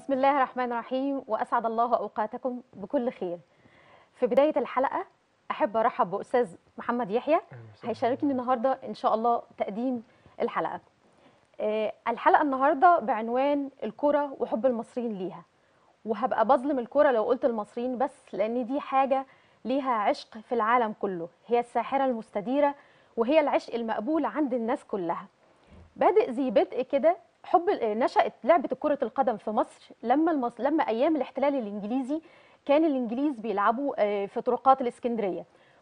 بسم الله الرحمن الرحيم وأسعد الله أوقاتكم بكل خير في بداية الحلقة أحب أرحب بأستاذ محمد يحيى هيشاركني النهاردة إن شاء الله تقديم الحلقة آه، الحلقة النهاردة بعنوان الكرة وحب المصريين ليها وهبقى بظلم الكرة لو قلت المصريين بس لأن دي حاجة ليها عشق في العالم كله هي الساحرة المستديرة وهي العشق المقبول عند الناس كلها بادئ ذي بدء كده حب نشأت لعبة كرة القدم في مصر لما المص... لما أيام الاحتلال الإنجليزي كان الإنجليز بيلعبوا آه، في طرقات الإسكندرية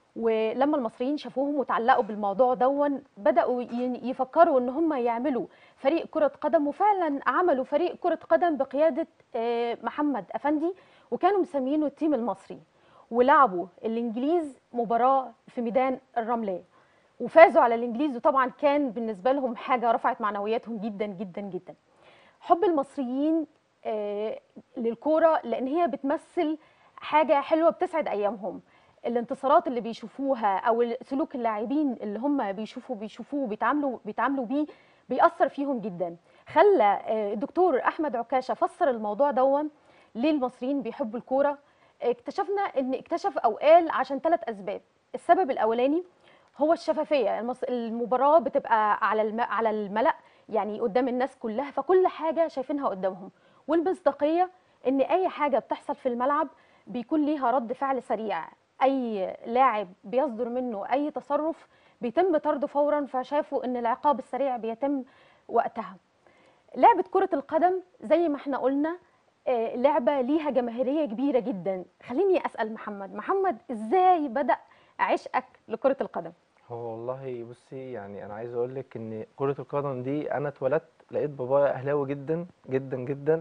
ولما المصريين شافوهم وتعلقوا بالموضوع دون بدأوا ي- يفكروا إن هم يعملوا فريق كرة قدم وفعلا عملوا فريق كرة قدم بقيادة آه، محمد أفندي وكانوا مسمينه التيم المصري ولعبوا الإنجليز مباراة في ميدان الرملية وفازوا على الانجليز وطبعا كان بالنسبه لهم حاجه رفعت معنوياتهم جدا جدا جدا حب المصريين آه، للكوره لان هي بتمثل حاجه حلوه بتسعد ايامهم الانتصارات اللي بيشوفوها او سلوك اللاعبين اللي هم بيشوفوا بيشوفوه بيتعاملوا بيتعاملوا بيه بيأثر فيهم جدا خلى آه، الدكتور احمد عكاشه فسر الموضوع دون ليه المصريين بيحبوا الكوره اكتشفنا ان اكتشف او قال عشان ثلاث اسباب السبب الاولاني هو الشفافيه المص... المباراه بتبقى على الم... على الملأ يعني قدام الناس كلها فكل حاجه شايفينها قدامهم والمصداقيه ان اي حاجه بتحصل في الملعب بيكون ليها رد فعل سريع اي لاعب بيصدر منه اي تصرف بيتم طرده فورا فشافوا ان العقاب السريع بيتم وقتها لعبه كره القدم زي ما احنا قلنا آه، لعبه ليها جماهيريه كبيره جدا خليني اسال محمد محمد ازاي بدأ عشقك لكره القدم هو والله بصي يعني انا عايز اقول لك ان كرة القدم دي انا اتولدت لقيت بابايا اهلاوي جدا جدا جدا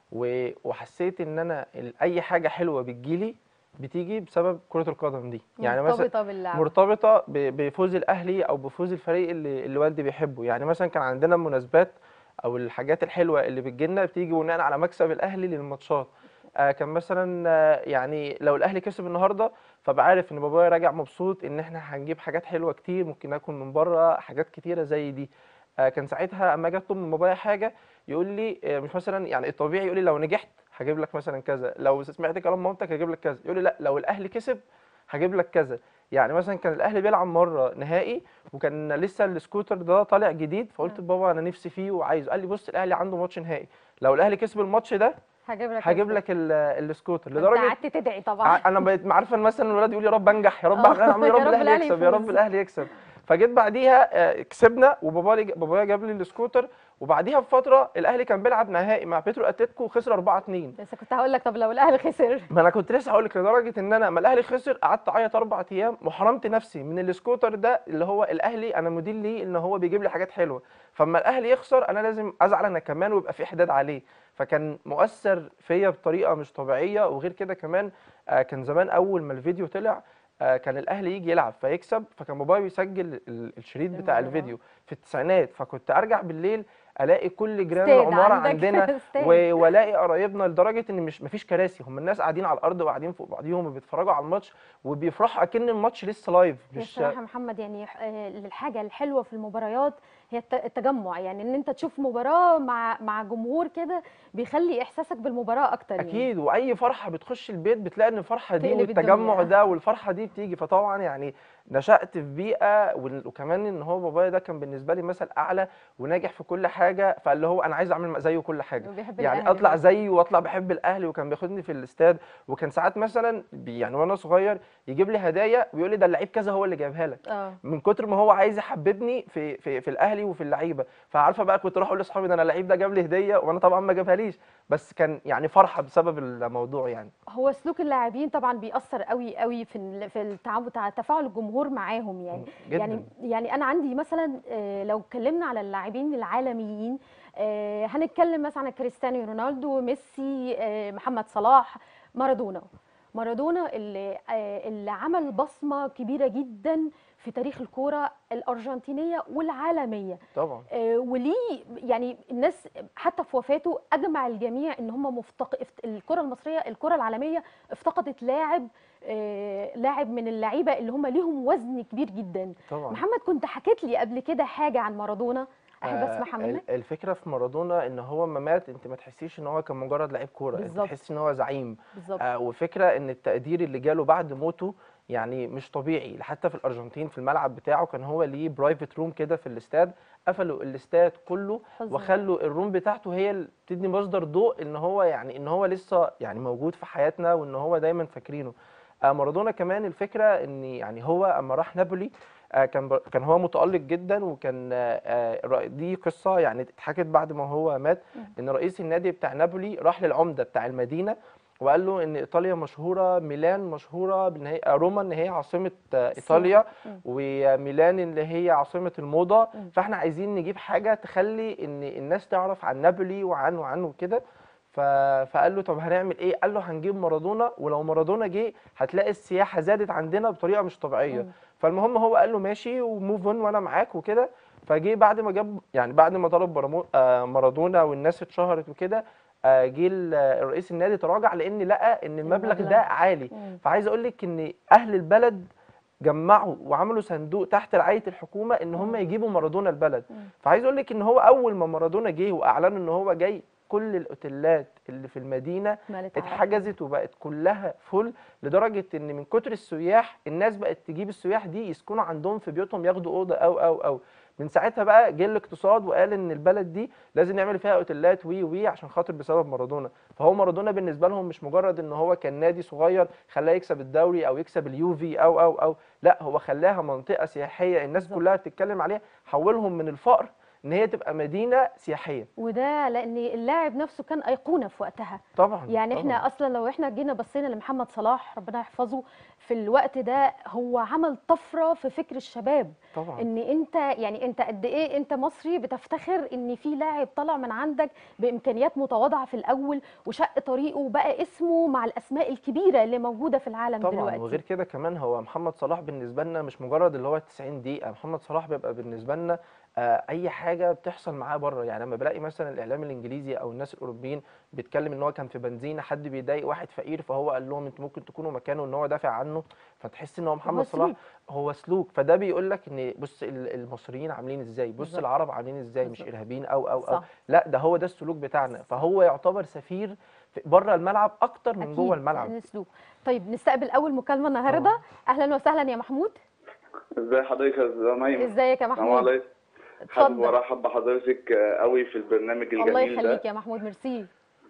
و- وحسيت ان انا ال- اي حاجة حلوة بتجيلي بتيجي بسبب كرة القدم دي يعني مثلا مرتبطه باللعبه مرتبطة ب- بفوز الاهلي او بفوز الفريق اللي, اللي والدي بيحبه يعني مثلا كان عندنا مناسبات او الحاجات الحلوة اللي بتجيلنا بتيجي بناء على مكسب الاهلي للماتشات آه كان مثلا آه يعني لو الاهلي كسب النهارده فبعرف ان بابايا راجع مبسوط ان احنا هنجيب حاجات حلوه كتير ممكن اكل من بره حاجات كتيره زي دي آه كان ساعتها اما اجي اطلب من بابايا حاجه يقول لي آه مش مثلا يعني الطبيعي يقول لي لو نجحت هجيب لك مثلا كذا لو سمعت كلام مامتك هجيب لك كذا يقول لي لا لو الاهلي كسب هجيب لك كذا يعني مثلا كان الاهلي بيلعب مره نهائي وكان لسه السكوتر ده طالع جديد فقلت آه. لبابا انا نفسي فيه وعايزه قال لي بص الاهلي عنده ماتش نهائي لو الاهلي كسب الماتش ده هجيب لك هجيب الفكرة. لك ال- السكوتر انت لدرجه قعدت تدعي طبعا ع- انا بقيت عارفه مثلا الولاد يقول يا رب انجح يا رب آه، اعمل يا رب الاهلي الأهلي يكسب يا رب يفوز. الاهلي يكسب فجيت بعديها آه، كسبنا وبابايا بابايا جاب لي السكوتر وبعديها بفتره الاهلي كان بيلعب نهائي مع بيترو اتلتيكو وخسر 4 2 بس كنت هقول لك طب لو الاهلي خسر ما انا كنت لسه هقول لك لدرجه ان انا ما الاهلي خسر قعدت اعيط اربع ايام وحرمت نفسي من السكوتر ده اللي هو الاهلي انا مدير ليه ان هو بيجيب لي حاجات حلوه فاما الاهلي يخسر انا لازم ازعل انا كمان ويبقى في حداد عليه فكان مؤثر فيا بطريقه مش طبيعيه وغير كده كمان آه، كان زمان اول ما الفيديو طلع آه، كان الاهلي يجي يلعب فيكسب فكان بابايا بيسجل ال- الشريط بتاع المباراة. الفيديو في التسعينات فكنت ارجع بالليل الاقي كل جيران استاد العماره عندك عندنا استاد. و- والاقي قرايبنا لدرجه ان مش مفيش كراسي هم الناس قاعدين على الارض وقاعدين فوق بعضيهم وبيتفرجوا على الماتش وبيفرحوا اكن الماتش لسه لايف هي مش الصراحه محمد يعني آه، الحاجه الحلوه في المباريات هي الت- التجمع يعني ان انت تشوف مباراه مع مع جمهور كده بيخلي احساسك بالمباراه اكتر يعني. اكيد واي فرحه بتخش البيت بتلاقي ان الفرحه دي تقلب والتجمع الدنيا. ده والفرحه دي بتيجي فطبعا يعني نشأت في بيئه وال- وكمان ان هو بابايا ده كان بالنسبه لي مثل اعلى وناجح في كل حاجه فاللي هو انا عايز اعمل زيه كل حاجه وبيحب يعني الأهلي اطلع برضه. زيه واطلع بحب الاهلي وكان بياخدني في الاستاد وكان ساعات مثلا بي- يعني وانا صغير يجيب لي هدايا ويقول لي ده اللعيب كذا هو اللي جايبها لك اه من كتر ما هو عايز يحببني في في في الاهلي وفي اللعيبه فعارفه بقى كنت اروح اقول لاصحابي ده انا اللعيب ده جاب لي هديه وانا طبعا ما جابهاليش بس كان يعني فرحه بسبب الموضوع يعني هو سلوك اللاعبين طبعا بيأثر قوي قوي في ال- في التعامل بتاع تفاعل الجمهور معاهم يعني جدا يعني يعني انا عندي مثلا آه، لو اتكلمنا على اللاعبين العالميين آه، هنتكلم مثلا عن كريستيانو رونالدو ميسي آه، محمد صلاح مارادونا مارادونا اللي آه، اللي عمل بصمه كبيره جدا في تاريخ الكوره الارجنتينيه والعالميه طبعا آه، وليه يعني الناس حتى في وفاته اجمع الجميع ان هم مفتق... افت- الكره المصريه الكره العالميه افتقدت لاعب آه، لاعب من اللعيبه اللي هم ليهم وزن كبير جدا طبعا محمد كنت حكيت لي قبل كده حاجه عن مارادونا احب آه، اسمعها ال- منك الفكره في مارادونا ان هو ما مات انت ما تحسيش ان هو كان مجرد لعيب كوره انت بالظبط. تحسي ان هو زعيم بالظبط آه وفكره ان التقدير اللي جاله بعد موته يعني مش طبيعي حتى في الارجنتين في الملعب بتاعه كان هو ليه برايفت روم كده في الاستاد قفلوا الاستاد كله حزن. وخلوا الروم بتاعته هي اللي بتدي مصدر ضوء ان هو يعني ان هو لسه يعني موجود في حياتنا وان هو دايما فاكرينه آه مارادونا كمان الفكره ان يعني هو اما راح نابولي آه كان ب- كان هو متالق جدا وكان آه آه، رأي- دي قصه يعني اتحكت بعد ما هو مات ان رئيس النادي بتاع نابولي راح للعمده بتاع المدينه وقال له ان ايطاليا مشهوره ميلان مشهوره بان هي روما ان هي عاصمه آه، ايطاليا مم. وميلان اللي هي عاصمه الموضه مم. فاحنا عايزين نجيب حاجه تخلي ان الناس تعرف عن نابولي وعن وعن وكده ف... فقال له طب هنعمل ايه قال له هنجيب مارادونا ولو مارادونا جه هتلاقي السياحه زادت عندنا بطريقه مش طبيعيه مم. فالمهم هو قال له ماشي وموف اون وانا معاك وكده فجه بعد ما جاب يعني بعد ما طلب برامو- آه، مارادونا والناس اتشهرت وكده آه، جه ال- الرئيس النادي تراجع لان لقى ان المبلغ المبلغ. ده عالي مم. فعايز اقول لك ان اهل البلد جمعوا وعملوا صندوق تحت رعايه الحكومه ان هم مم. يجيبوا مارادونا البلد مم. فعايز اقول لك ان هو اول ما مارادونا جه واعلنوا ان هو جاي كل الاوتيلات اللي في المدينه مالت عرب. اتحجزت وبقت كلها فل لدرجه ان من كتر السياح الناس بقت تجيب السياح دي يسكنوا عندهم في بيوتهم ياخدوا اوضه او او او من ساعتها بقى جه الاقتصاد وقال ان البلد دي لازم نعمل فيها اوتيلات وي وي عشان خاطر بسبب مارادونا فهو مارادونا بالنسبه لهم مش مجرد ان هو كان نادي صغير خلاه يكسب الدوري او يكسب اليوفي او او او لا هو خلاها منطقه سياحيه الناس بالظبط. كلها بتتكلم عليها حولهم من الفقر ان هي تبقى مدينه سياحيه وده لان اللاعب نفسه كان ايقونه في وقتها طبعا يعني طبعاً. احنا اصلا لو احنا جينا بصينا لمحمد صلاح ربنا يحفظه في الوقت ده هو عمل طفره في فكر الشباب طبعا ان انت يعني انت قد ايه انت مصري بتفتخر ان في لاعب طلع من عندك بامكانيات متواضعه في الاول وشق طريقه وبقى اسمه مع الاسماء الكبيره اللي موجوده في العالم طبعا دلوقتي وغير كده كمان هو محمد صلاح بالنسبه لنا مش مجرد اللي هو 90 دقيقه محمد صلاح بيبقى بالنسبه لنا آه، اي حاجه بتحصل معاه بره يعني لما بلاقي مثلا الاعلام الانجليزي او الناس الاوروبيين بيتكلم ان هو كان في بنزينه حد بيضايق واحد فقير فهو قال لهم انتوا ممكن تكونوا مكانه ان هو دافع عنه فتحس ان هو محمد صلاح سلوك. هو سلوك فده بيقول لك ان بص ال- المصريين عاملين ازاي بص بالظبط. العرب عاملين ازاي مش بالظبط. ارهابيين او او او صح. لا ده هو ده السلوك بتاعنا فهو يعتبر سفير بره الملعب اكتر من أكيد، جوه الملعب لأن سلوك طيب نستقبل اول مكالمه النهارده اهلا وسهلا يا محمود ازي حضرتك يا استاذ ميمون ازيك يا السلام محمود عليكم حابب اتفضل وارحب بحضرتك قوي في البرنامج الله الجميل يخليك ده يا محمود ميرسي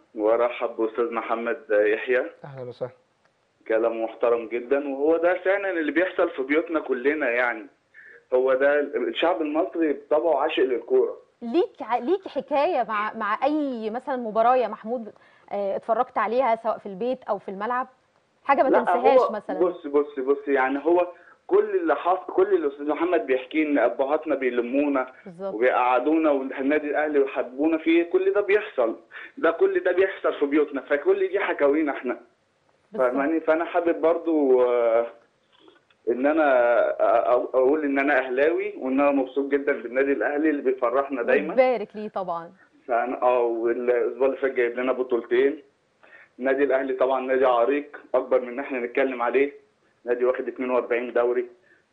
وارحب باستاذ محمد يحيى اهلا وسهلا كلام محترم جدا وهو ده فعلا اللي بيحصل في بيوتنا كلنا يعني هو ده الشعب المصري بطبعه عاشق للكوره ليك ع- ليك حكايه مع مع اي مثلا مباراه يا محمود آه، اتفرجت عليها سواء في البيت او في الملعب حاجه ما لا، تنساهاش هو مثلا بص بص بص يعني هو كل اللي حصل كل اللي الاستاذ محمد بيحكيه ان ابهاتنا بيلمونا بالظبط وبيقعدونا والنادي الاهلي ويحبونا فيه كل ده بيحصل ده كل ده بيحصل في بيوتنا فكل دي حكاوينا احنا بالظبط فاهماني فانا حابب برضو آه، ان انا أ- اقول ان انا اهلاوي وان انا مبسوط جدا بالنادي الاهلي اللي بيفرحنا دايما بارك ليه طبعا فانا اه والاسبوع اللي فات جايب لنا بطولتين النادي الاهلي طبعا نادي عريق اكبر من ان احنا نتكلم عليه نادي واخد 42 دوري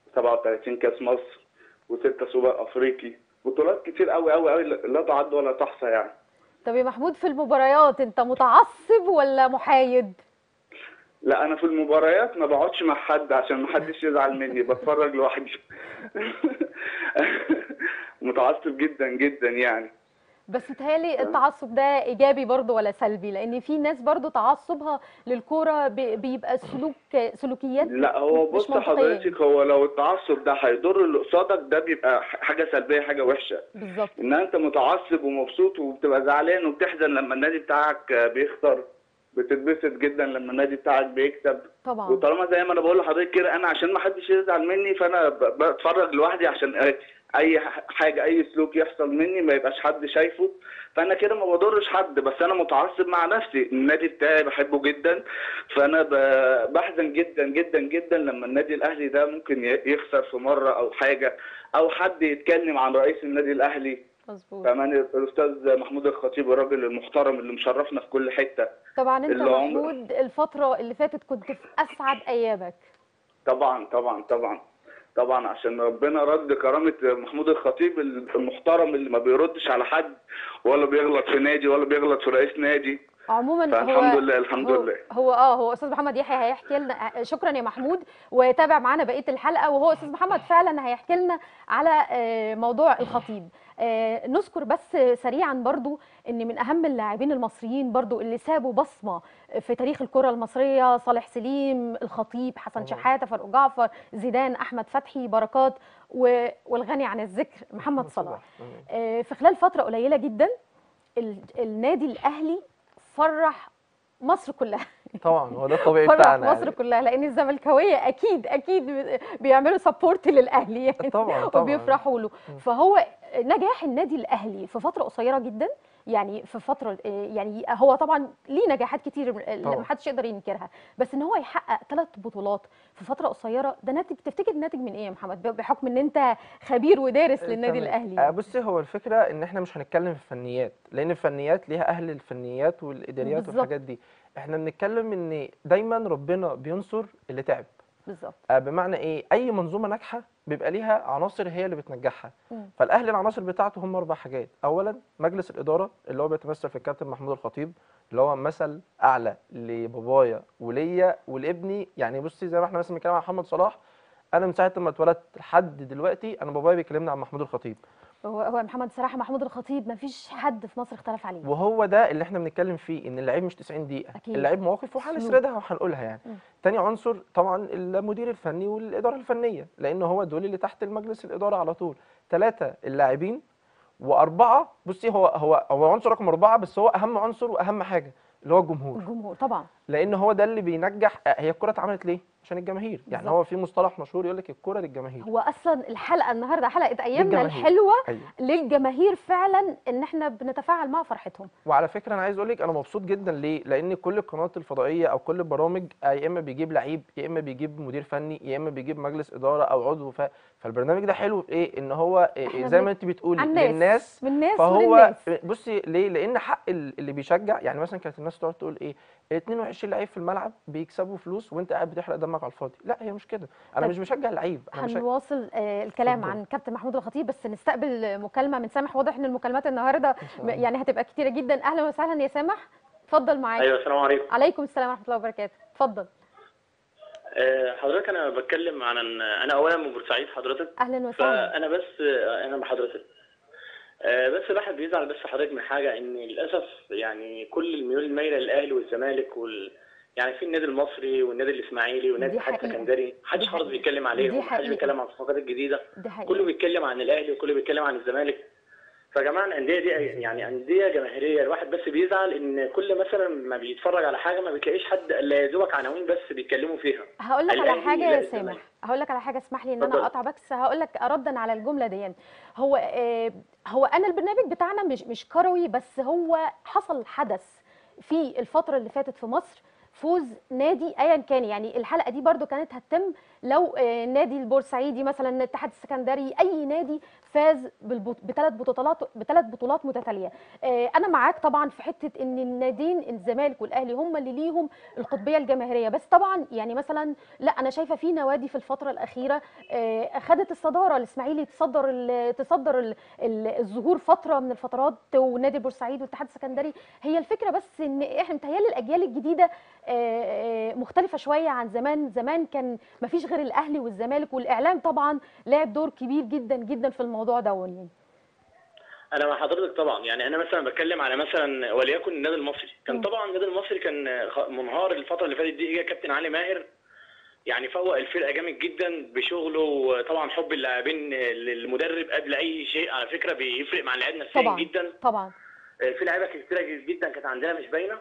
37 كاس مصر وستة سوبر افريقي بطولات كتير قوي قوي قوي لا تعد ولا تحصى يعني طب يا محمود في المباريات انت متعصب ولا محايد لا انا في المباريات ما بقعدش مع حد عشان ما حدش يزعل مني بتفرج لوحدي متعصب جدا جدا يعني بس تهيألي التعصب ده ايجابي برضه ولا سلبي لان في ناس برضه تعصبها للكوره بي- بيبقى سلوك سلوكيات لا هو مش بص منطقية. حضرتك هو لو التعصب ده هيضر اللي قصادك ده بيبقى حاجه سلبيه حاجه وحشه بالظبط ان انت متعصب ومبسوط وبتبقى زعلان وبتحزن لما النادي بتاعك بيخسر بتتبسط جدا لما النادي بتاعك بيكسب طبعا وطالما زي ما انا بقول لحضرتك كده انا عشان ما حدش يزعل مني فانا ب- بتفرج لوحدي عشان أي- اي ح- حاجه اي سلوك يحصل مني ما يبقاش حد شايفه فانا كده ما بضرش حد بس انا متعصب مع نفسي النادي بتاعي بحبه جدا فانا ب- بحزن جدا جدا جدا لما النادي الاهلي ده ممكن ي- يخسر في مره او حاجه او حد يتكلم عن رئيس النادي الاهلي مظبوط كمان الاستاذ محمود الخطيب الراجل المحترم اللي مشرفنا في كل حته طبعا انت اللي عمر- محمود الفتره اللي فاتت كنت في اسعد ايامك طبعا طبعا طبعا طبعا عشان ربنا رد كرامه محمود الخطيب المحترم اللي ما بيردش على حد ولا بيغلط في نادي ولا بيغلط في رئيس نادي عموما هو فالحمد لله الحمد هو لله هو اه هو استاذ محمد يحيى هيحكي لنا شكرا يا محمود وتابع معانا بقيه الحلقه وهو استاذ محمد فعلا هيحكي لنا على آه، موضوع الخطيب آه، نذكر بس سريعا برضو ان من اهم اللاعبين المصريين برضو اللي سابوا بصمه في تاريخ الكره المصريه صالح سليم الخطيب حسن طبعاً. شحاته فاروق جعفر زيدان احمد فتحي بركات و- والغني عن الذكر محمد صلاح تمام. آه، في خلال فترة قليلة جدا ال- النادي الأهلي فرح مصر كلها طبعا هو ده الطبيعي فرح بتاعنا مصر يعني. كلها لأن الزملكاوية أكيد أكيد بي- بيعملوا سبورت للأهلي يعني طبعا طبعا وبيفرحوا له مم. فهو نجاح النادي الأهلي في فترة قصيرة جدا يعني في فترة آه، يعني هو طبعا ليه نجاحات كتير طبعاً. ما حدش يقدر ينكرها بس ان هو يحقق ثلاث بطولات في فترة قصيرة ده ناتج تفتكر ناتج من ايه يا محمد بحكم ان انت خبير ودارس للنادي تمام. الاهلي آه، بصي هو الفكره ان احنا مش هنتكلم في الفنيات لان الفنيات ليها اهل الفنيات والاداريات بالظبط. والحاجات دي احنا بنتكلم ان دايما ربنا بينصر اللي تعب بالظبط آه، بمعنى ايه اي منظومه ناجحه بيبقى ليها عناصر هي اللي بتنجحها مم. فالاهلي العناصر بتاعته هم اربع حاجات اولا مجلس الاداره اللي هو بيتمثل في الكابتن محمود الخطيب اللي هو مثل اعلى لبابايا وليا ولابني يعني بصي زي ما احنا مثلا بنتكلم عن محمد صلاح انا من ساعه ما اتولدت لحد دلوقتي انا بابايا بيكلمني عن محمود الخطيب هو هو محمد صراحه محمود الخطيب ما فيش حد في مصر اختلف عليه وهو ده اللي احنا بنتكلم فيه ان اللعيب مش 90 دقيقه أكيد. اللعيب مواقف سلوك. وهنسردها وهنقولها يعني مم. تاني عنصر طبعا المدير الفني والاداره الفنيه لان هو دول اللي تحت المجلس الاداره على طول ثلاثه اللاعبين واربعه بصي هو هو هو عنصر رقم اربعه بس هو اهم عنصر واهم حاجه اللي هو الجمهور الجمهور طبعا لان هو ده اللي بينجح هي الكره اتعملت ليه عشان الجماهير يعني بالظبط. هو في مصطلح مشهور يقول لك الكره للجماهير هو اصلا الحلقه النهارده حلقه ايامنا للجماهير. الحلوه ايوه للجماهير فعلا ان احنا بنتفاعل مع فرحتهم وعلى فكره انا عايز اقول لك انا مبسوط جدا ليه لان كل القنوات الفضائيه او كل البرامج آه، يا اما بيجيب لعيب يا اما بيجيب مدير فني يا اما بيجيب مجلس اداره او عضو ف... فالبرنامج ده حلو في ايه ان هو إيه إحنا زي بن- ما انت بتقولي على الناس للناس من الناس فهو وللناس بصي ليه لان حق ال- اللي بيشجع يعني مثلا كانت الناس تقعد تقول ايه 22 لعيب في الملعب بيكسبوا فلوس وانت قاعد بتحرق دمك على الفاضي لا هي مش كده انا طب مش بشجع اللعيب انا بشجع هنواصل آه، الكلام اتفضل. عن كابتن محمود الخطيب بس نستقبل مكالمه من سامح واضح ان المكالمات النهارده م- يعني هتبقى كتيره جدا اهلا وسهلا يا سامح اتفضل معاك ايوه السلام عليكم عليكم السلام ورحمه الله وبركاته اتفضل آه، حضرتك انا بتكلم عن انا اولا من بورسعيد حضرتك اهلا وسهلا فانا بس آه، انا بحضرتك آه، بس الواحد بيزعل بس حضرتك من حاجه ان للاسف يعني كل الميول المايله للاهلي والزمالك وال يعني في النادي المصري والنادي الاسماعيلي والنادي دي الاتحاد حقيقة. السكندري محدش دي خالص حقيقة. بيتكلم دي عليهم محدش حقيقة. بيتكلم عن الصفقات الجديده دي حقيقة كله بيتكلم عن الاهلي وكله بيتكلم عن الزمالك فيا جماعه الانديه دي يعني انديه جماهيريه الواحد بس بيزعل ان كل مثلا ما بيتفرج على حاجه ما بتلاقيش حد الا يا دوبك عناوين بس بيتكلموا فيها هقول لك على الأهلي حاجه لا يا الزمالك. سامح هقول لك على حاجه اسمح لي ان انا اتفضل. اقطع بس هقول لك ردا على الجمله دي يعني. هو آه، هو انا البرنامج بتاعنا مش مش كروي بس هو حصل حدث في الفتره اللي فاتت في مصر فوز نادي ايا كان يعني الحلقه دي برضو كانت هتتم لو آه، نادي البورسعيدي مثلا الاتحاد السكندري اي نادي فاز بثلاث بطولات بثلاث بطولات متتاليه آه، انا معاك طبعا في حته ان الناديين الزمالك والاهلي هم اللي ليهم القطبيه الجماهيريه بس طبعا يعني مثلا لا انا شايفه في نوادي في الفتره الاخيره آه، اخذت الصداره الاسماعيلي تصدر ال- تصدر ال- ال- الظهور فتره من الفترات ونادي بورسعيد والاتحاد السكندري هي الفكره بس ان احنا متهيألي الاجيال الجديده آه، آه، مختلفه شويه عن زمان زمان كان ما فيش غير الاهلي والزمالك والاعلام طبعا لعب دور كبير جدا جدا في الموضوع ده يعني انا مع حضرتك طبعا يعني انا مثلا بتكلم على مثلا وليكن النادي المصري كان مم. طبعا النادي المصري كان خ- منهار الفتره اللي فاتت دي اجى كابتن علي ماهر يعني فوق الفرقه جامد جدا بشغله وطبعا حب اللاعبين للمدرب قبل اي شيء على فكره بيفرق مع اللاعب نفسيا طبعا جدا طبعا آه، في لعيبه كتيره جدا كانت عندنا مش باينه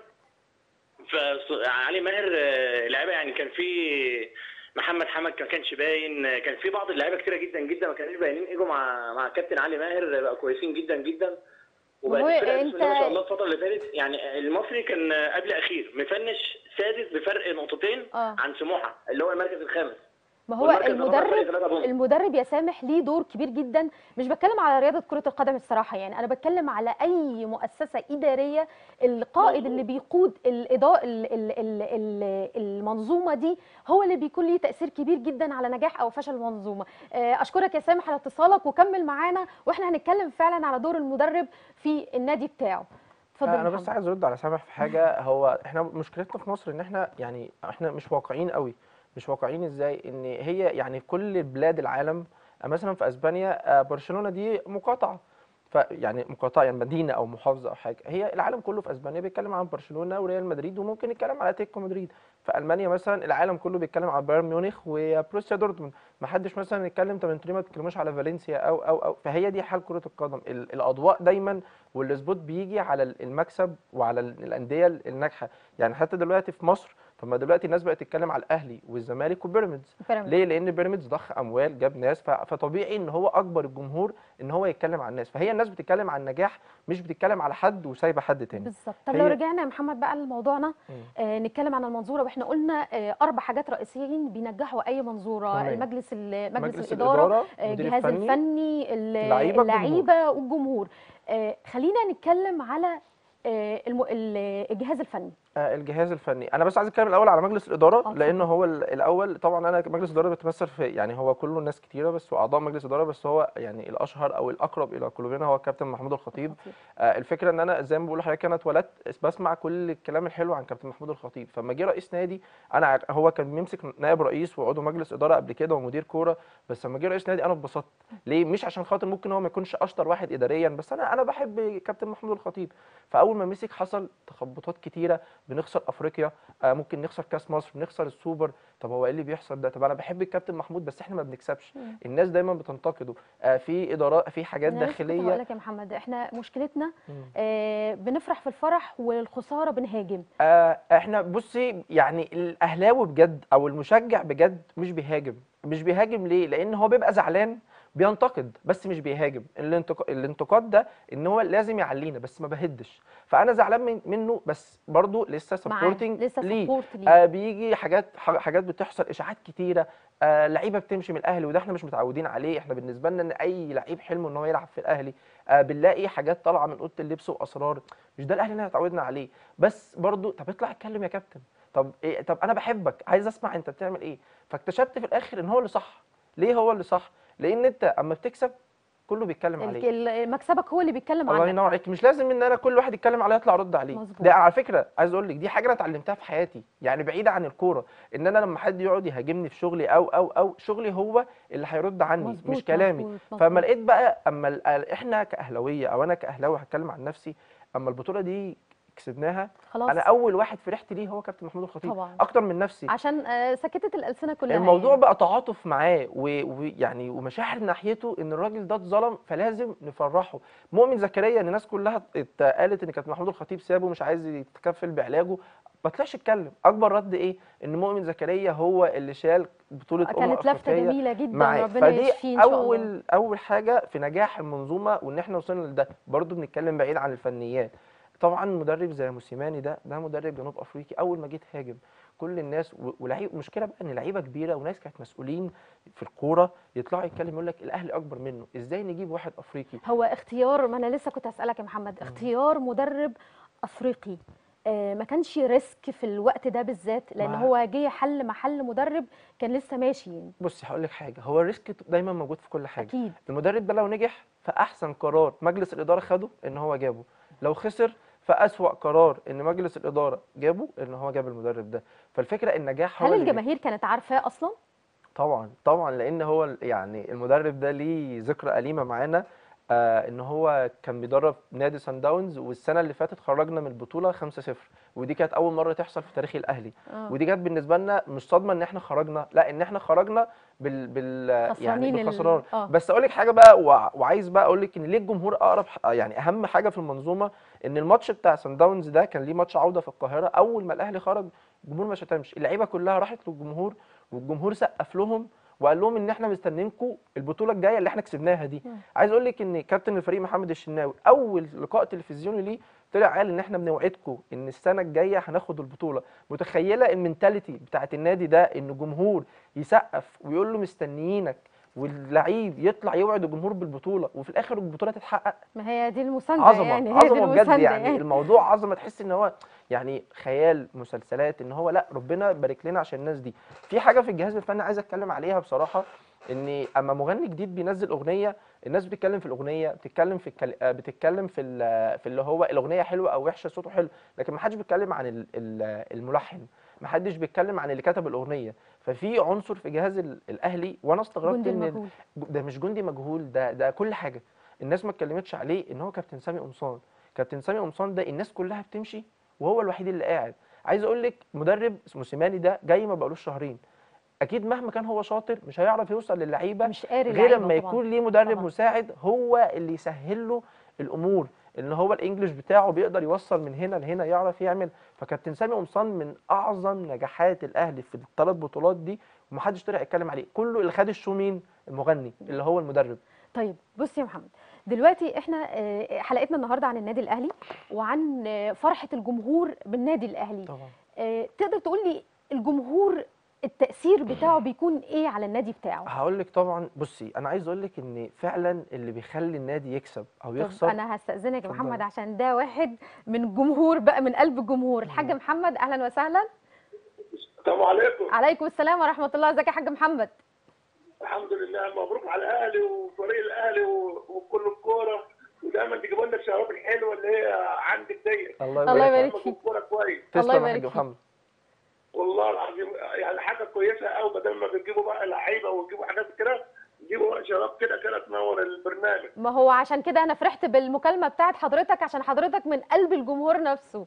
فعلي ماهر آه، لعيبه يعني كان في محمد حمد ما كانش باين آه، كان في بعض اللعيبه كتيره جدا جدا ما كانوش باينين اجوا مع مع كابتن علي ماهر بقوا كويسين جدا جدا وبقت وهو الفرقه بسم أنت- الله ما شاء الله الفتره اللي فاتت يعني المصري كان آه، قبل اخير مفنش سادس بفرق نقطتين اه عن سموحه اللي هو المركز الخامس ما هو والمركز الرابع فرق المدرب ثلاثة بونت. المدرب يا سامح ليه دور كبير جدا مش بتكلم على رياضه كره القدم الصراحه يعني انا بتكلم على اي مؤسسه اداريه القائد مظبوط. اللي بيقود الاضاءه ال- ال- ال- ال- المنظومه دي هو اللي بيكون ليه تاثير كبير جدا على نجاح او فشل المنظومه آه، اشكرك يا سامح على اتصالك وكمل معانا واحنا هنتكلم فعلا على دور المدرب في النادي بتاعه اتفضل انا يا بس محمد. عايز ارد على سامح في حاجه هو احنا مشكلتنا في مصر ان احنا يعني احنا مش واقعيين قوي مش واقعيين ازاي ان هي يعني في كل بلاد العالم آه، مثلا في اسبانيا آه، برشلونه دي مقاطعه فيعني مقاطعه يعني مدينه او محافظه او حاجه هي العالم كله في اسبانيا بيتكلم عن برشلونه وريال مدريد وممكن يتكلم على اتلتيكو مدريد في المانيا مثلا العالم كله بيتكلم على بايرن ميونخ وبروسيا دورتموند ما حدش مثلا يتكلم طب انتوا ليه ما بتتكلموش على فالنسيا او او او فهي دي حال كره القدم ال- الاضواء دايما والسبوت بيجي على ال- المكسب وعلى ال- الانديه الناجحه يعني حتى دلوقتي في مصر طب ما دلوقتي الناس بقت تتكلم على الاهلي والزمالك وبيراميدز بيراميدز. ليه لان بيراميدز ضخ اموال جاب ناس ف- فطبيعي ان هو اكبر الجمهور ان هو يتكلم عن الناس فهي الناس بتتكلم عن النجاح مش بتتكلم على حد وسايبه حد تاني بالظبط طب لو هي- رجعنا يا محمد بقى لموضوعنا مم. آه نتكلم عن المنظوره واحنا قلنا آه اربع حاجات رئيسيين بينجحوا اي منظوره تمام. المجلس ال- مجلس, مجلس الاداره الاداره آه، المدير الجهاز الفني الفني ال- اللعيبة، اللعيبه والجمهور آه خلينا نتكلم على آه الم- ال- الجهاز الفني آه، الجهاز الفني انا بس عايز اتكلم الاول على مجلس الاداره اتفضل. لان هو ال- الاول طبعا انا مجلس الاداره بيتمثل في يعني هو كله ناس كتيره بس واعضاء مجلس الاداره بس هو يعني الاشهر او الاقرب الى قلوبنا هو الكابتن محمود الخطيب خطير. آه، الفكره ان انا زي ما بقول لحضرتك انا اتولدت بسمع كل الكلام الحلو عن كابتن محمود الخطيب فلما جه رئيس نادي انا عار- هو كان بيمسك نائب رئيس وعضو مجلس اداره قبل كده ومدير كوره بس لما جه رئيس نادي انا اتبسطت ليه مش عشان خاطر ممكن هو ما يكونش اشطر واحد اداريا بس انا انا بحب كابتن محمود الخطيب فاول ما مسك حصل تخبطات كتيره بنخسر افريقيا آه، ممكن نخسر كاس مصر بنخسر السوبر طب هو ايه اللي بيحصل ده طب انا بحب الكابتن محمود بس احنا ما بنكسبش مم. الناس دايما بتنتقده آه، في ادارات في حاجات انا لسه كنت هقول داخليه لك يا محمد احنا مشكلتنا مم. آه بنفرح في الفرح والخساره بنهاجم آه، احنا بصي يعني الاهلاوي بجد او المشجع بجد مش بيهاجم مش بيهاجم ليه لان هو بيبقى زعلان بينتقد بس مش بيهاجم الانتق... الانتقاد ده ان هو لازم يعلينا بس ما بهدش فانا زعلان من... منه بس برضه لسه معاه سبورتنج لسه ليه سبورت ليه آه بيجي حاجات ح- حاجات بتحصل اشاعات كتيره آه لعيبه بتمشي من الاهلي وده احنا مش متعودين عليه احنا بالنسبه لنا ان اي لعيب حلمه ان هو يلعب في الاهلي آه بنلاقي حاجات طالعه من اوضه اللبس واسرار مش ده الاهلي اللي احنا اتعودنا عليه بس برضو طب اطلع اتكلم يا كابتن طب إيه طب انا بحبك عايز اسمع انت بتعمل ايه فاكتشفت في الاخر ان هو اللي صح ليه هو اللي صح لان انت اما بتكسب كله بيتكلم عليك ال- ال- مكسبك هو اللي بيتكلم الله عنك ينور عليك مش لازم ان انا كل واحد يتكلم عليا اطلع ارد عليه مظبوط. ده على فكره عايز اقول لك دي حاجه انا اتعلمتها في حياتي يعني بعيده عن الكوره ان انا لما حد يقعد يهاجمني في شغلي او او او شغلي هو اللي هيرد عني مظبوط، مش كلامي مظبوط، فما مظبوط. لقيت بقى اما ال- ال- احنا كاهلاويه او انا كاهلاوي هتكلم عن نفسي اما البطوله دي كسبناها خلاص انا اول واحد فرحت ليه هو كابتن محمود الخطيب طبعا. اكتر من نفسي عشان آه، سكتت الالسنه كلها الموضوع يعني. بقى تعاطف معاه و- ويعني ومشاعر ناحيته ان الراجل ده اتظلم فلازم نفرحه مؤمن زكريا ان الناس كلها ات- قالت ان كابتن محمود الخطيب سابه مش عايز يتكفل بعلاجه ما طلعش اتكلم اكبر رد ايه ان مؤمن زكريا هو اللي شال بطوله امم كانت لفته افريقيه جميله جدا معاه ربنا فدي يشفيه ان شاء الله اول اول حاجه في نجاح المنظومه وان احنا وصلنا لده برضو بنتكلم بعيد عن الفنيات طبعا مدرب زي موسيماني ده ده مدرب جنوب افريقي اول ما جه هاجم كل الناس و- ولعيب مشكله بقى ان لعيبه كبيره وناس كانت مسؤولين في الكوره يطلعوا يتكلم يقول لك الاهلي اكبر منه ازاي نجيب واحد افريقي هو اختيار ما انا لسه كنت هسألك يا محمد اختيار مدرب افريقي آه، ما كانش ريسك في الوقت ده بالذات لان ما- هو جه حل محل مدرب كان لسه ماشي بصي هقول لك حاجه هو الريسك دايما موجود في كل حاجه اكيد المدرب ده لو نجح فاحسن قرار مجلس الاداره خده ان هو جابه لو خسر فاسوا قرار ان مجلس الاداره جابه ان هو جاب المدرب ده فالفكره النجاح هو هل اللي بي- الجماهير كانت عارفاه اصلا طبعا طبعا لان هو ال- يعني المدرب ده ليه ذكرى أليمة معانا آه ان هو كان بيدرب نادي سان داونز والسنه اللي فاتت خرجنا من البطوله 5-0 ودي كانت اول مره تحصل في تاريخ الاهلي آه. ودي كانت بالنسبه لنا مش صدمه ان احنا خرجنا لا ان احنا خرجنا بال بال يعني خسرانين ال- بالخسران آه. بس اقول لك حاجه بقى وع- وعايز بقى اقول لك ان ليه الجمهور اقرب ح- يعني اهم حاجه في المنظومه ان الماتش بتاع سان داونز ده كان ليه ماتش عوده في القاهره اول ما الاهلي خرج الجمهور ما شتمش اللعيبه كلها راحت للجمهور والجمهور سقف لهم وقال لهم ان احنا مستنيينكم البطوله الجايه اللي احنا كسبناها دي مم. عايز اقول لك ان كابتن الفريق محمد الشناوي اول لقاء تلفزيوني ليه طلع قال ان احنا بنوعدكم ان السنه الجايه هناخد البطوله متخيله المنتاليتي بتاعت النادي ده ان جمهور يسقف ويقول له مستنيينك واللعيب يطلع يوعد الجمهور بالبطوله وفي الاخر البطوله تتحقق ما هي دي المسانده عظمه يعني هي دي عظمه بجد المسانده يعني الموضوع عظمه تحس ان هو يعني خيال مسلسلات ان هو لا ربنا بارك لنا عشان الناس دي في حاجه في الجهاز الفني عايز اتكلم عليها بصراحه ان اما مغني جديد بينزل اغنيه الناس بتتكلم في الاغنيه بتتكلم في الكل... آه، بتتكلم في ال- في اللي هو الاغنيه حلوه او وحشه صوته حلو لكن ما حدش بيتكلم عن ال- ال- الملحن ما حدش بيتكلم عن اللي كتب الاغنيه ففي عنصر في جهاز ال- الاهلي وانا استغربت جندي ان المجهول ده مش جندي مجهول ده ده كل حاجه الناس ما اتكلمتش عليه ان هو كابتن سامي قمصان كابتن سامي قمصان ده الناس كلها بتمشي وهو الوحيد اللي قاعد عايز اقول لك مدرب موسيماني ده جاي ما بقالوش شهرين اكيد مهما كان هو شاطر مش هيعرف يوصل للعيبه مش قاري غير لعيبة لما طبعاً. يكون ليه مدرب طبعاً. مساعد هو اللي يسهل له الامور ان هو الانجليش بتاعه بيقدر يوصل من هنا لهنا يعرف يعمل فكابتن سامي قمصان من اعظم نجاحات الاهلي في الثلاث بطولات دي ومحدش طلع يتكلم عليه كله اللي خد الشو مين المغني اللي هو المدرب طيب بص يا محمد دلوقتي احنا آه، حلقتنا النهارده عن النادي الاهلي وعن آه، فرحه الجمهور بالنادي الاهلي طبعا آه، تقدر تقول لي الجمهور التاثير بتاعه بيكون ايه على النادي بتاعه هقول لك طبعا بصي انا عايز اقول لك ان فعلا اللي بيخلي النادي يكسب او طب يخسر انا هستاذنك يا اتفضلي. محمد عشان ده واحد من الجمهور بقى من قلب الجمهور الحاج محمد اهلا وسهلا السلام عليكم عليكم السلام ورحمه الله ازيك يا حاج محمد الحمد لله مبروك على الاهلي وفريق الاهلي و- وكل الكوره ودايما تجيبوا لنا الشباب الحلوه اللي هي عندك ديت الله الله يبارك يبارك دايما فيك. الكوره كويس الله تسلم يا يبارك حاج فيك. محمد والله العظيم يعني حاجه كويسه قوي بدل ما بتجيبوا بقى لعيبه وتجيبوا حاجات كده تجيبوا شباب كده كده تنور البرنامج ما هو عشان كده انا فرحت بالمكالمه بتاعت حضرتك عشان حضرتك من قلب الجمهور نفسه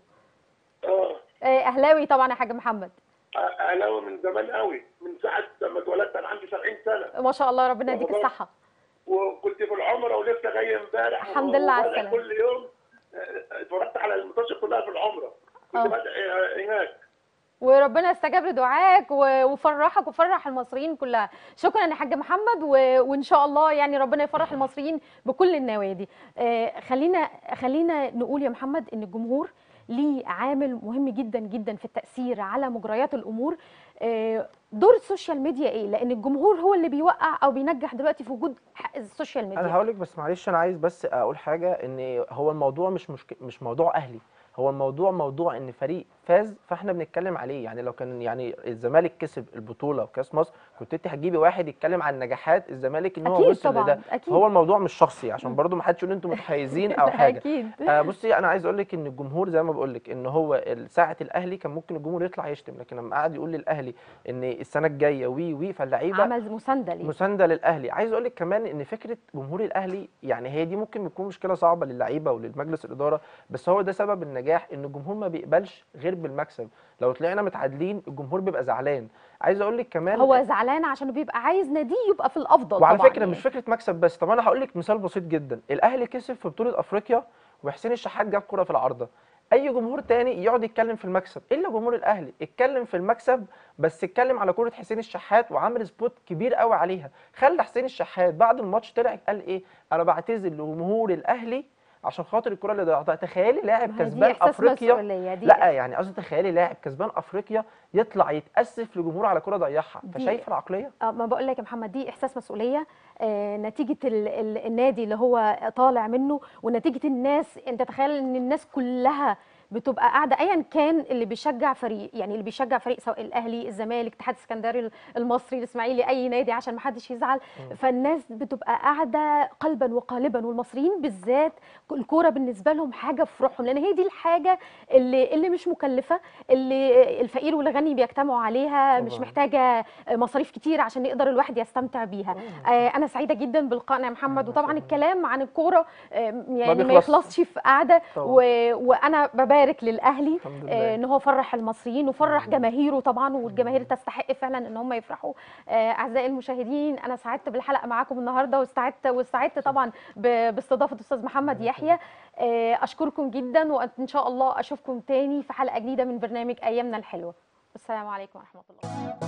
اه آه، اهلاوي طبعا يا حاج محمد اهلاوي من زمان قوي من ساعه لما اتولدت انا عندي 70 سنه ما شاء الله ربنا يديك والله. الصحه وكنت في العمره ولسه جاي امبارح الحمد لله على وبدأ السلامة. كل يوم آه، اتفرجت على الماتشات كلها في العمره آه. كنت بادئ آه، هناك وربنا استجاب لدعائك و- وفرحك وفرح المصريين كلها شكرا يا حاج محمد و... وان شاء الله يعني ربنا يفرح المصريين بكل النوادي آه، خلينا خلينا نقول يا محمد ان الجمهور ليه عامل مهم جدا جدا في التاثير على مجريات الامور آه، دور السوشيال ميديا ايه لان الجمهور هو اللي بيوقع او بينجح دلوقتي في وجود ح- السوشيال انا ميديا هقول لك بس معلش انا عايز بس اقول حاجه ان هو الموضوع مش مشك... مش موضوع اهلي هو الموضوع موضوع ان فريق فاز فاحنا بنتكلم عليه يعني لو كان يعني الزمالك كسب البطوله وكاس مصر كنت انت هتجيبي واحد يتكلم عن نجاحات الزمالك ان هو اكيد وصل طبعا لده اكيد هو الموضوع مش شخصي عشان برضو ما حدش يقول انتوا متحيزين او حاجه اكيد آه بصي انا عايز اقول لك ان الجمهور زي ما بقول لك ان هو ال- ساعه الاهلي كان ممكن الجمهور يطلع يشتم لكن لما قعد يقول للاهلي ان السنه الجايه وي وي فاللعيبه عمل مسانده ليه مسانده للاهلي عايز اقول لك كمان ان فكره جمهور الاهلي يعني هي دي ممكن تكون مشكله صعبه للعيبه وللمجلس الاداره بس هو ده سبب النجاح ان الجمهور ما بيقبلش غير بالمكسب لو طلعنا متعادلين الجمهور بيبقى زعلان عايز اقول لك كمان هو زعلان عشان بيبقى عايز ناديه يبقى في الافضل وعلى طبعا فكره يعني. مش فكره مكسب بس طب انا هقول لك مثال بسيط جدا الاهلي كسب في بطوله افريقيا وحسين الشحات جاب كره في العارضه اي جمهور تاني يقعد يتكلم في المكسب الا جمهور الاهلي اتكلم في المكسب بس اتكلم على كره حسين الشحات وعمل سبوت كبير قوي عليها خلى حسين الشحات بعد الماتش طلع قال ايه انا بعتذر لجمهور الاهلي عشان خاطر الكره اللي ضيعتها تخيلي لاعب ما هي دي كسبان إحساس افريقيا مسؤولية، دي لا يعني قصدي تخيلي لاعب كسبان افريقيا يطلع يتاسف لجمهور على كره ضيعها دي- فشايف العقليه اه ما بقول لك يا محمد دي احساس مسؤوليه آه نتيجه ال ال النادي اللي هو طالع منه ونتيجه الناس انت تخيل ان الناس كلها بتبقى قاعده ايا كان اللي بيشجع فريق يعني اللي بيشجع فريق سواء الاهلي الزمالك الاتحاد السكندري المصري الاسماعيلي اي نادي عشان ما حدش يزعل فالناس بتبقى قاعده قلبا وقالبا والمصريين بالذات الكوره بالنسبه لهم حاجه في روحهم لان هي دي الحاجه اللي اللي مش مكلفه اللي الفقير والغني بيجتمعوا عليها مش طبعاً. محتاجه مصاريف كتير عشان يقدر الواحد يستمتع بيها آه، انا سعيده جدا بلقائنا يا محمد ما وطبعا شاء الله. الكلام عن الكوره آه، يعني ما بيخلصش. يخلصش في قعده طبعاً. و- وانا ببارك للاهلي الحمد آه، لله ان هو فرح المصريين وفرح الحمد لله. جماهيره طبعا والجماهير تستحق فعلا ان هم يفرحوا آه، اعزائي المشاهدين انا سعدت بالحلقه معاكم النهارده واستعدت واستعدت طبعا ب- باستضافه استاذ محمد يحيى آه، اشكركم جدا وان شاء الله اشوفكم تاني في حلقه جديده من برنامج ايامنا الحلوه السلام عليكم ورحمه الله